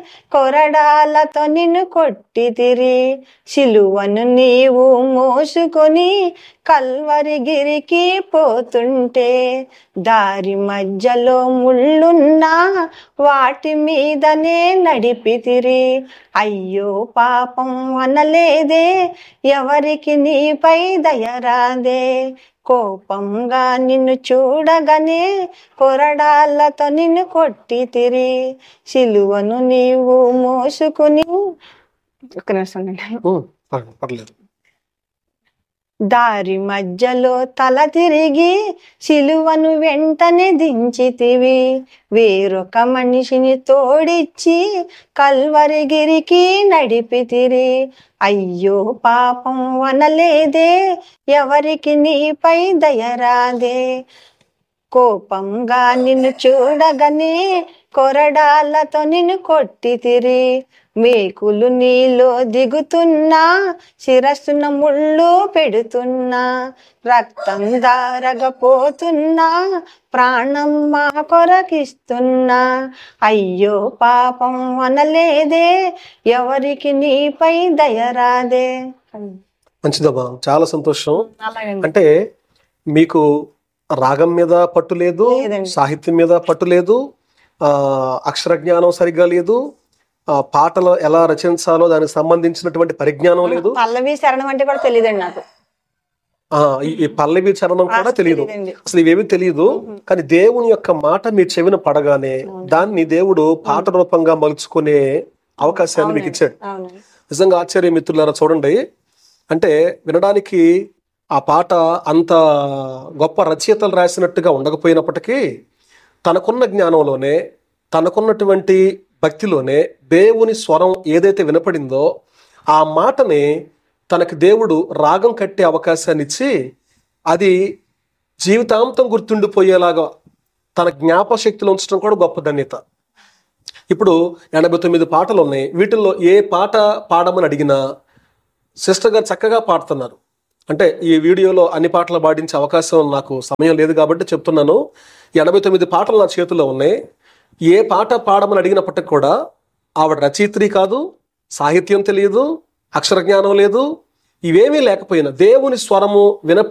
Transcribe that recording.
కొరడాలతో నిన్ను కొట్టితిరి సిలువను నీవు మోసుకొని కల్వరిగిరికి పోతుంటే దారి మధ్యలో ముళ్ళున్నా వాటి మీదనే నడిపితిరి అయ్యో పాపం అనలేదే ఎవరికి నీపై దయరాదే కోపంగా నిన్ను చూడగానే కొరడాలతో నిన్ను కొట్టితిరి సిలువను నీవు మోసుకుని ఒక నిమిషం ఉండండి. ఉమ్, పర్లేదు, పర్లేదు దారి మధ్యలో తల తిరిగి సిలువను వెంటనే దించితివి వేరొక మనిషిని తోడిచ్చి కల్వరిగిరికి నడిపితిరి అయ్యో పాపం అనలేదే ఎవరికి నీపై దయరాదే కోపంగా నిన్ను చూడగానే కొరడాలతో నిన్ను కొట్టితిరి మేకులు నీలో దిగుతున్నా శిరస్సున ముళ్ళు పెడుతున్నా రక్తం దారగపోతున్నా ప్రాణం మా కొరకిస్తున్నా అయ్యో పాపం అనలేదే ఎవరికి నీపై దయరాదే మంచిదమ్మా చాలా సంతోషం అలాగండి అంటే మీకు రాగం మీద పట్టు లేదు లేదండి. సాహిత్యం మీద పట్టు లేదు ఆ అక్షర జ్ఞానం సరిగ్గా లేదు ఆ పాటలు ఎలా రచించాలో దానికి సంబంధించినటువంటి పరిజ్ఞానం లేదు పల్లవి శరణం అంటే కూడా తెలియదండి నాకు ఆ ఈ- ఈ పల్లవి చరణం కూడా తెలియదు తెలియదండి. అసలు ఇవేవి తెలియదు కానీ దేవుని యొక్క మాట మీ చెవిన పడగానే దాన్ని దేవుడు పాట రూపంగా మలుచుకునే అవకాశాన్ని మీకు ఇచ్చాడు అవునండి నిజంగా ఆశ్చర్య మిత్రులారా చూడండి అంటే వినడానికి ఆ పాట అంత గొప్ప రచయితలు రాసినట్టుగా ఉండకపోయినప్పటికీ తనకున్న జ్ఞానంలోనే తనకున్నటువంటి భక్తిలోనే దేవుని స్వరం ఏదైతే వినపడిందో ఆ మాటని తనకి దేవుడు రాగం కట్టే అవకాశాన్ని ఇచ్చి అది జీవితాంతం గుర్తుండిపోయేలాగా తన జ్ఞాపశక్తిలో ఉంచడం కూడా గొప్ప ధన్యత ఇప్పుడు ఎనభై తొమ్మిది పాటలు ఉన్నాయి వీటిల్లో ఏ పాట పాడమని అడిగినా సిస్టర్ గారు చక్కగా పాడుతున్నారు అంటే ఈ వీడియోలో అన్ని పాటలు పాడించే అవకాశం నాకు సమయం లేదు కాబట్టి చెప్తున్నాను ఎనభై తొమ్మిది పాటలు నా చేతిలో ఉన్నాయి ఏ పాట పాడమని అడిగినప్పటికి కూడా ఆవిడ రచయిత్రి కాదు సాహిత్యం తెలియదు అక్షర జ్ఞానం లేదు ఇవేమీ లేకపోయినా దేవుని స్వరము విన